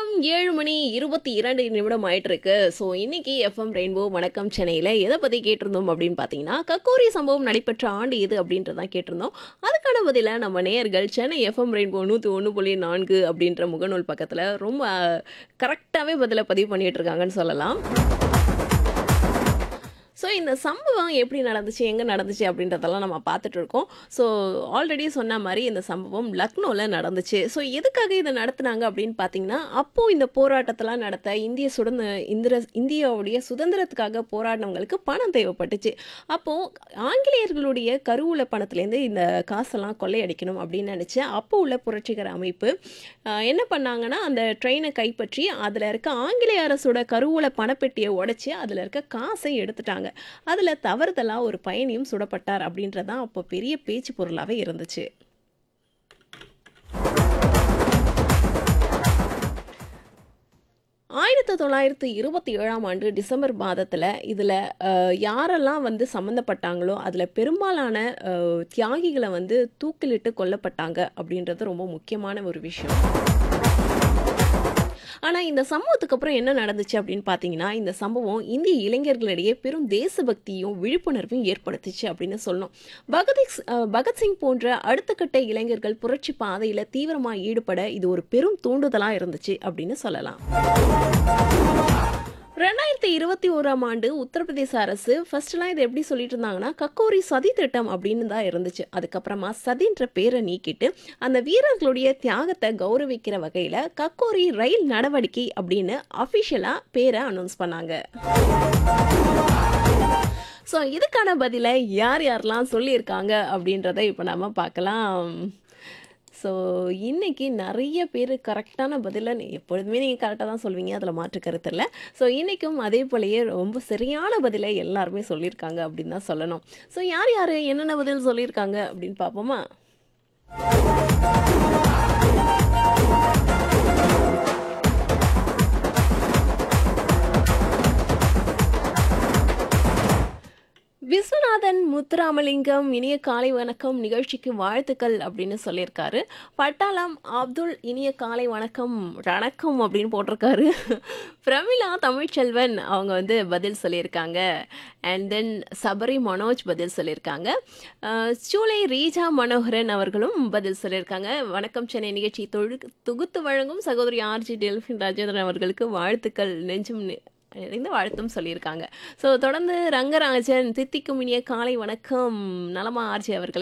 நேரம் ஏழு மணி இருபத்தி இரண்டு நிமிடம் ஆயிட்டு இருக்கு ஸோ இன்னைக்கு எஃப்எம் ரெயின்போ வணக்கம் சென்னையில் எதை பற்றி கேட்டிருந்தோம் அப்படின்னு பார்த்தீங்கன்னா கக்கோரி சம்பவம் நடைபெற்ற ஆண்டு எது அப்படின்றதான் கேட்டிருந்தோம் அதுக்கான பதில நம்ம நேயர்கள் சென்னை எஃப்எம் ரெயின்போ நூற்றி ஒன்று புள்ளி நான்கு அப்படின்ற முகநூல் பக்கத்தில் ரொம்ப கரெக்டாகவே பதிலை பதிவு பண்ணிட்டு இருக்காங்கன்னு சொல்லலாம் ஸோ இந்த சம்பவம் எப்படி நடந்துச்சு எங்கே நடந்துச்சு அப்படின்றதெல்லாம் நம்ம பார்த்துட்டு இருக்கோம் ஸோ ஆல்ரெடி சொன்ன மாதிரி இந்த சம்பவம் லக்னோவில் நடந்துச்சு ஸோ எதுக்காக இதை நடத்துனாங்க அப்படின்னு பார்த்தீங்கன்னா அப்போது இந்த போராட்டத்தெல்லாம் நடத்த இந்திய சுதந்திர இந்திர இந்தியாவுடைய சுதந்திரத்துக்காக போராடினவங்களுக்கு பணம் தேவைப்பட்டுச்சு அப்போது ஆங்கிலேயர்களுடைய கருவூல பணத்துலேருந்து இந்த காசெல்லாம் கொள்ளையடிக்கணும் அப்படின்னு நினச்சி அப்போ உள்ள புரட்சிகர அமைப்பு ஆஹ், என்ன பண்ணாங்கன்னா அந்த ட்ரெயினை கைப்பற்றி அதில் இருக்க ஆங்கிலேய அரசோட கருவூல பணப்பெட்டியை உடைச்சி அதில் இருக்க காசை எடுத்துட்டாங்க அதில் தவறுதலாக ஒரு பயணியும் சுடப்பட்டார் அப்படின்றதான் அப்போ பெரிய பேச்சு பொருளாகவே இருந்துச்சு ஆயிரத்தி தொள்ளாயிரத்தி இருபத்தி ஏழாம் ஆண்டு டிசம்பர் மாதத்தில் இதில் யாரெல்லாம் வந்து சம்மந்தப்பட்டாங்களோ அதில் பெரும்பாலான அஹ், தியாகிகளை வந்து தூக்கிலிட்டு கொல்லப்பட்டாங்க அப்படின்றது ரொம்ப முக்கியமான ஒரு விஷயம் ஆனால் இந்த சம்பவத்துக்கு அப்புறம் என்ன நடந்துச்சு அப்படின்னு பார்த்தீங்கன்னா இந்த சம்பவம் இந்திய இளைஞர்களிடையே பெரும் தேசபக்தியும் விழிப்புணர்வையும் ஏற்படுத்துச்சு அப்படின்னு சொல்லணும் பகத் பகத்சிங் போன்ற அடுத்த கட்ட இளைஞர்கள் புரட்சி பாதையில் தீவிரமாக ஈடுபட இது ஒரு பெரும் தூண்டுதலாக இருந்துச்சு அப்படின்னு சொல்லலாம் ரெண்டாயிரத்தி இருபத்தி ஓராம் ஆண்டு உத்தரப்பிரதேச அரசு ஃபர்ஸ்ட்லாம் இதை எப்படி சொல்லிட்டு இருந்தாங்கன்னா கக்கோரி சதி திட்டம் அப்படின்னு தான் இருந்துச்சு அதுக்கப்புறமா சதின்ற பேரை நீக்கிட்டு அந்த வீரர்களுடைய தியாகத்தை கௌரவிக்கிற வகையில் கக்கோரி ரயில் நடவடிக்கை அப்படின்னு அஃபிஷியலாக பேரை அனௌன்ஸ் பண்ணாங்க ஸோ இதுக்கான பதிலை யார் யாரெல்லாம் சொல்லியிருக்காங்க அப்படின்றத இப்போ நம்ம பார்க்கலாம் ஸோ இன்னைக்கு நிறைய பேர் கரெக்டான பதிலை நீ- எப்பொழுதுமே நீங்கள் கரெக்டாக தான் சொல்வீங்க அதில் மாற்று கருத்து இல்லை ஸோ இன்றைக்கும் அதே போலயே ரொம்ப சரியான பதிலை எல்லாருமே சொல்லியிருக்காங்க அப்படின்னு தான் சொல்லணும் ஸோ யார் யார் என்னென்ன பதில் சொல்லியிருக்காங்க அப்படின்னு பார்ப்போமா விஸ்வநாதன் முத்துராமலிங்கம் இனிய காலை வணக்கம் நிகழ்ச்சிக்கு வாழ்த்துக்கள் அப்படின்னு சொல்லியிருக்காரு பட்டாளம் அப்துல் இனிய காலை வணக்கம் வணக்கம் அப்படின்னு போட்டிருக்காரு பிரமிளா தமிழ்ச்செல்வன் அவங்க வந்து பதில் சொல்லியிருக்காங்க அண்ட் தென் சபரி மனோஜ் பதில் சொல்லியிருக்காங்க அஹ், சூளை ரீஜா மனோகரன் அவர்களும் பதில் சொல்லியிருக்காங்க வணக்கம் சென்னை நிகழ்ச்சி தொழு தொகுத்து வழங்கும் சகோதரி ஆர்ஜி டெல்ஃபின் ராஜேந்திரன் அவர்களுக்கு வாழ்த்துக்கள் நெஞ்சும் நி- நிறைந்த வாழ்த்தும் சொல்லியிருக்காங்க ஸோ தொடர்ந்து ரங்கராஜன் தித்திக்கும் இனிய காலை வணக்கம் நலமா ஆர்ஜி அவர்களை